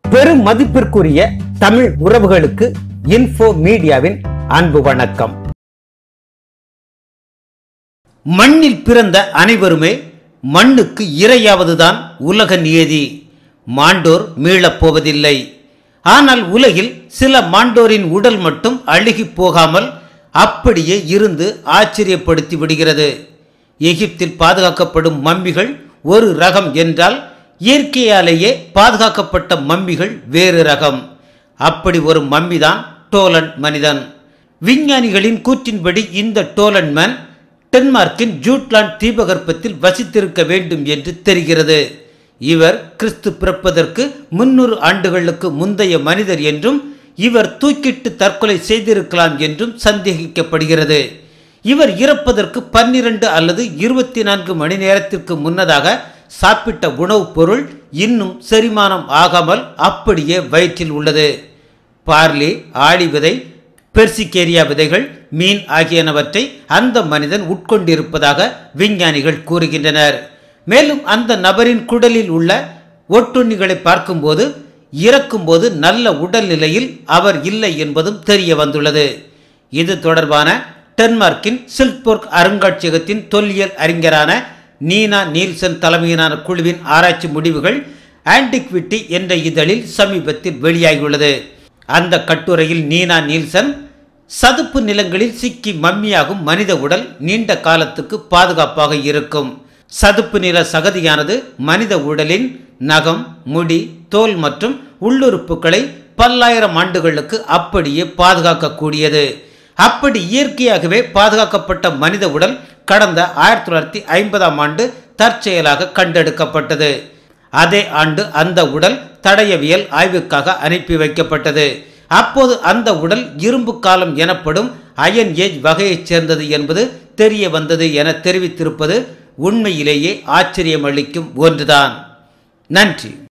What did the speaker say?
பெரும் மதிப்பிற்குரிய தமிழ் உறவுகளுக்கு இன்ஃபோ மீடியாவின் அன்பு வணக்கம் மண்ணில் பிறந்த அனைவருமே மண்ணுக்கு இரையாவதுதான் உலக நியதி மாண்டோர் மீளப் போவதில்லை ஆனால் உலகில் சில மாண்டோரின் உடல் மட்டும் அழுகி போகாமல் அப்படியே இருந்து ஆச்சரியப்படுத்தி விடுகிறது எகிப்தில் பாதுகாக்கப்படும் மம்மிகள் ஒரு ரகம் என்றால் இயற்கையாலேயே பாதுகாக்கப்பட்ட மம்மிகள் வேறு ரகம் அப்படி ஒரு மம்மிதான் டோலன் மனிதன் விஞ்ஞானிகளின் கூற்றின்படி இந்த டோலன் மேன் டென்மார்க்கின் ஜூட்லாண்ட் தீபகற்பத்தில் வசித்திருக்க வேண்டும் என்று தெரிகிறது இவர் கிறிஸ்து பிறப்பதற்கு முன்னூறு ஆண்டுகளுக்கு முந்தைய மனிதர் என்றும் இவர் தூக்கிட்டு தற்கொலை செய்திருக்கலாம் என்றும் சந்தேகிக்கப்படுகிறது இவர் இறப்பதற்கு பன்னிரண்டு அல்லது இருபத்தி நான்கு மணி நேரத்திற்கு முன்னதாக சாப்பிட்ட உணவுப் பொருள் இன்னும் செரிமானம் ஆகாமல் அப்படியே வயிற்றில் உள்ளது பார்லி ஆளி விதை பெர்சிகேரியா விதைகள் மீன் ஆகியனவற்றை அந்த மனிதன் உட்கொண்டிருப்பதாக விஞ்ஞானிகள் கூறுகின்றனர் மேலும் அந்த நபரின் குடலில் உள்ள ஒட்டுண்ணிகளை பார்க்கும்போது இறக்கும்போது நல்ல உடல் நிலையில் அவர் இல்லை என்பதும் தெரிய வந்துள்ளது இது தொடர்பான டென்மார்க்கின் சில்க்போர்க் அருங்காட்சியகத்தின் தொல்லியல் அறிஞரான நீனா நீல்சன் தலைமையிலான குழுவின் ஆராய்ச்சி முடிவுகள் ஆன்டிக்விட்டி என்ற இதழில் சமீபத்தில் வெளியாகியுள்ளது அந்த கட்டுரையில் நீனா நீல்சன் சதுப்பு நிலங்களில் சிக்கி மம்மியாகும் மனித உடல் நீண்ட காலத்துக்கு பாதுகாப்பாக இருக்கும் சதுப்பு நில சகதியானது மனித உடலின் நகம் முடி தோல் மற்றும் உள்ளுறுப்புகளை பல்லாயிரம் ஆண்டுகளுக்கு அப்படியே பாதுகாக்கக்கூடியது அப்படி இயற்கையாகவே பாதுகாக்கப்பட்ட மனித உடல் கடந்த ஆயிரத்தி தொள்ளாயிரத்தி ஐம்பதாம் ஆண்டு தற்செயலாக கண்டெடுக்கப்பட்டது அதே ஆண்டு அந்த உடல் தடயவியல் ஆய்வுக்காக அனுப்பி வைக்கப்பட்டது அப்போது அந்த உடல் இரும்பு காலம் எனப்படும் அயன் ஏஜ் வகையைச் சேர்ந்தது என்பது தெரிய வந்தது என தெரிவித்திருப்பது உண்மையிலேயே ஆச்சரியமளிக்கும் ஒன்றுதான் நன்றி